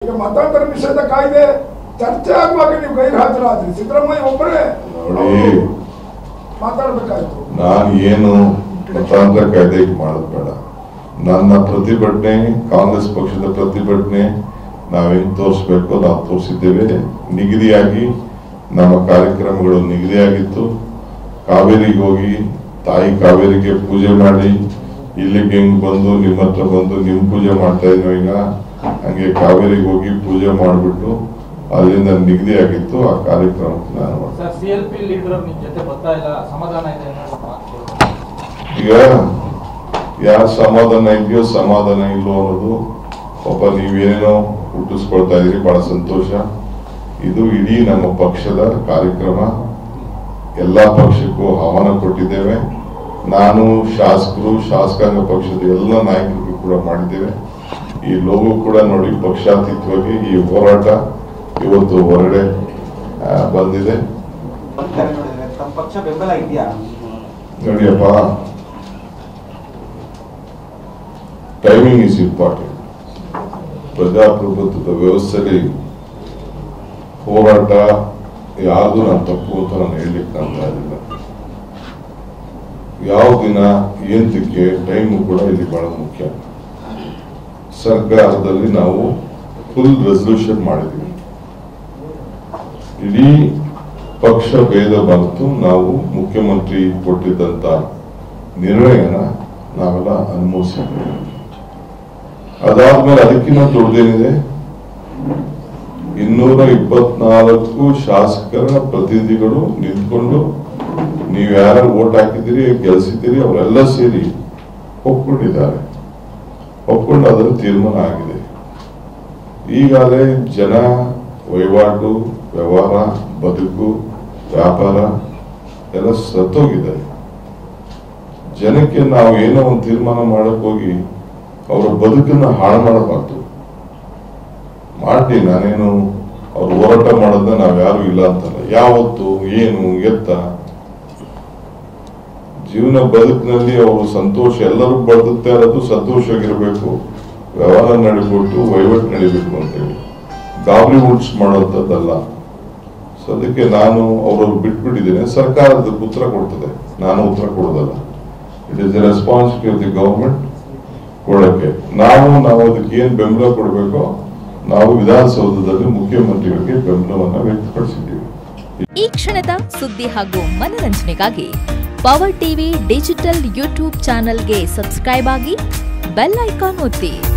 ಈಗ ಮತಾಂತರ ನಿಷೇಧ ಕಾಯ್ದೆ ಚರ್ಚೆ ಆಗುವಾಗ ನೀವು ಗೈರು ಹಾಜರಾದ್ರಿ ಸಿದ್ದರಾಮಯ್ಯ ಒಬ್ಬರೇ ನೋಡಿ ಮಾತಾಡ್ಬೇಕಾಯ್ತು ನಾನು ಏನು ಮತಾಂತರ ಕಾಯ್ದೆ ಮಾಡೋದು ಬೇಡ ನನ್ನ ಪ್ರತಿಭಟನೆ ಕಾಂಗ್ರೆಸ್ ಪಕ್ಷದ ಪ್ರತಿಭಟನೆ ನಾವೇನ್ ತೋರಿಸ್ಬೇಕು ನಾವು ತೋರಿಸಿದ್ದೇವೆ ನಿಗದಿಯಾಗಿ ನಮ್ಮ ಕಾರ್ಯಕ್ರಮಗಳು ನಿಗದಿಯಾಗಿತ್ತು ಕಾವೇರಿಗೆ ಹೋಗಿ ತಾಯಿ ಕಾವೇರಿಗೆ ಪೂಜೆ ಮಾಡಿ ಇಲ್ಲಿಗೆ ಹೆಂಗ್ ಬಂದು ನಿಮ್ಮ ಹತ್ರ ಬಂದು ನಿಮ್ ಪೂಜೆ ಮಾಡ್ತಾ ಇದ್ವಿ ಈಗ ಹಂಗೆ ಕಾವೇರಿಗೆ ಹೋಗಿ ಪೂಜೆ ಮಾಡಿಬಿಟ್ಟು ಅಲ್ಲಿಂದ ನಿಗದಿಯಾಗಿತ್ತು ಆ ಕಾರ್ಯಕ್ರಮಕ್ಕೆ ನಾನು ಮಾಡ್ದೆ. Sir C L P leader ನಿಮ್ ಜೊತೆ ಬರ್ತಾ ಇಲ್ಲ ಸಮಾಧಾನ ಇದೆ ಅನ್ನೋದು ಮಾತು ಕೇಳಿದೆ. ಈಗ ಯಾರ ಸಮಾಧಾನ ಇದೆಯೋ ಸಮಾಧಾನ ಇಲ್ಲೋ ಅನ್ನೋದು ಒಬ್ಬ ನೀವೇನೇನೋ ಹುಟ್ಟಿಸ್ಕೊಳ್ತಾ ಇದ್ರಿ ಬಹಳ ಸಂತೋಷ ಇದು ಇಡೀ ನಮ್ಮ ಪಕ್ಷದ ಕಾರ್ಯಕ್ರಮ ಎಲ್ಲಾ ಪಕ್ಷಕ್ಕೂ ಆಹ್ವಾನ ಕೊಟ್ಟಿದ್ದೇವೆ ನಾನು ಶಾಸಕರು ಶಾಸಕಾಂಗ ಪಕ್ಷದ ಎಲ್ಲ ನಾಯಕರಿಗೂ ಕೂಡ ಮಾಡಿದ್ದೇವೆ ಈ ಲೋಗೋ ಕೂಡ ನೋಡಿ ಪಕ್ಷಾತೀತವಾಗಿ ಈ ಹೋರಾಟ ಇವತ್ತು ಹೊರಗಡೆ ಆ, ಬಂದಿದೆ ಬರ್ತಾರೆ ನೋಡಿದ್ರೆ ತಮ್ಮ ಪಕ್ಷ ಬೆಂಬಲ ಇದೆಯಾ ನೋಡಿಯಪ್ಪ ಟೈಮಿಂಗ್ ಇಸ್ ಇಂಪಾರ್ಟೆಂಟ್ ಪ್ರಜಾಪ್ರಭುತ್ವದ ವ್ಯವಸ್ಥೆಯಲ್ಲಿ ಹೋರಾಟ ಯಾವುದು ನಾನು ತಪ್ಪು ಅಂತ ನಾನು ಹೇಳಲಿಕ್ಕೆ ನಾನು ತಯಾರಿಲ್ಲ ಯಾವ ದಿನ ಏಂತಕ್ಕೆ ಟೈಮು ಕೂಡ ಇಲ್ಲಿ ಬಹಳ ಮುಖ್ಯ ಸರ್ಕಾರದಲ್ಲಿ ನಾವು ಫುಲ್ ರೆಸಲ್ಯೂಷನ್ ಮಾಡಿದ್ದೀವಿ ಇಡೀ ಪಕ್ಷ ಭೇದ ಬಂತು ನಾವು ಮುಖ್ಯಮಂತ್ರಿ ಕೊಟ್ಟಿದ್ದಂತ ನಿರ್ಣಯನ ನಾವೆಲ್ಲ ಅನುಮೋದಿಸಿದ್ವಿ ಅದಾದ್ಮೇಲೆ ಅದಕ್ಕಿಂತ ದೊಡ್ಡದೇನಿದೆ ಇನ್ನೂರ ಇಪ್ಪತ್ನಾಲ್ಕು ಶಾಸಕರ ಪ್ರತಿನಿಧಿಗಳು ನಿಂತ್ಕೊಂಡು ನೀವು ಯಾರು ಓಟ್ ಹಾಕಿದ್ದೀರಿ ಗೆಲ್ಸಿದ್ದೀರಿ ಅವರೆಲ್ಲ ಸೇರಿ ಒಪ್ಕೊಂಡಿದ್ದಾರೆ ಒಪ್ಕೊಂಡು ಅದರ ತೀರ್ಮಾನ ಆಗಿದೆ ಈಗಾಗಲೇ ಜನ ವಹಿವಾಟು ವ್ಯವಹಾರ ಬದುಕು ವ್ಯಾಪಾರ ಎಲ್ಲ ಸತ್ತೋಗಿದೆ ಜನಕ್ಕೆ ನಾವು ಏನೋ ಒಂದು ತೀರ್ಮಾನ ಮಾಡಕ್ ಹೋಗಿ ಅವರ ಬದುಕನ್ನ ಹಾಳು ಮಾಡಬಾರ್ದು ಮಾಡಿ ನಾನೇನು ಅವ್ರು ಹೋರಾಟ ಮಾಡೋದನ್ನ ನಾವ್ ಯಾರು ಇಲ್ಲ ಅಂತಲ್ಲ ಯಾವತ್ತು ಏನು ಎತ್ತ ಜೀವನ ಬದುಕಿನಲ್ಲಿ ಅವರು ಸಂತೋಷ ಎಲ್ಲರೂ ಬದುಕ್ತಾ ಇರೋದು ಸಂತೋಷವಾಗಿರ್ಬೇಕು ವ್ಯವಹಾರ ನಡಿಬಿಟ್ಟು ವಹಿವಾಟು ನಡಿಬೇಕು ಅಂತೇಳಿ ಗಾಬರಿ ಹುಡ್ಸ್ ಮಾಡೋಂಥದ್ದಲ್ಲ ಸೊ ಅದಕ್ಕೆ ನಾನು ಅವರವ್ರು ಬಿಟ್ಬಿಟ್ಟಿದ್ದೇನೆ ಸರ್ಕಾರದ ಉತ್ತರ ಕೊಡ್ತದೆ ನಾನು ಉತ್ತರ ಕೊಡೋದಲ್ಲ it is the responsibility of the government ಕೊಡಕ್ಕೆ ನಾವು ನಾವು ಅದಕ್ಕೆ ಏನ್ ಬೆಂಬಲ ಕೊಡಬೇಕೋ ನಾವು ವಿಧಾನಸೌಧದಲ್ಲಿ ಮುಖ್ಯಮಂತ್ರಿಗಳಿಗೆ ಬೆಂಬಲವನ್ನ ವ್ಯಕ್ತಪಡಿಸಿದ್ದೀವಿ ಈ ಕ್ಷಣದ ಸುದ್ದಿ ಹಾಗೂ ಮನರಂಜನೆಗಾಗಿ ಪವರ್ ಟಿವಿ ಡಿಜಿಟಲ್ ಯೂಟ್ಯೂಬ್ ಚಾನೆಲ್ಗೆ ಸಬ್ಸ್ಕ್ರೈಬ್ ಆಗಿ ಬೆಲ್ ಐಕಾನ್ ಒತ್ತಿ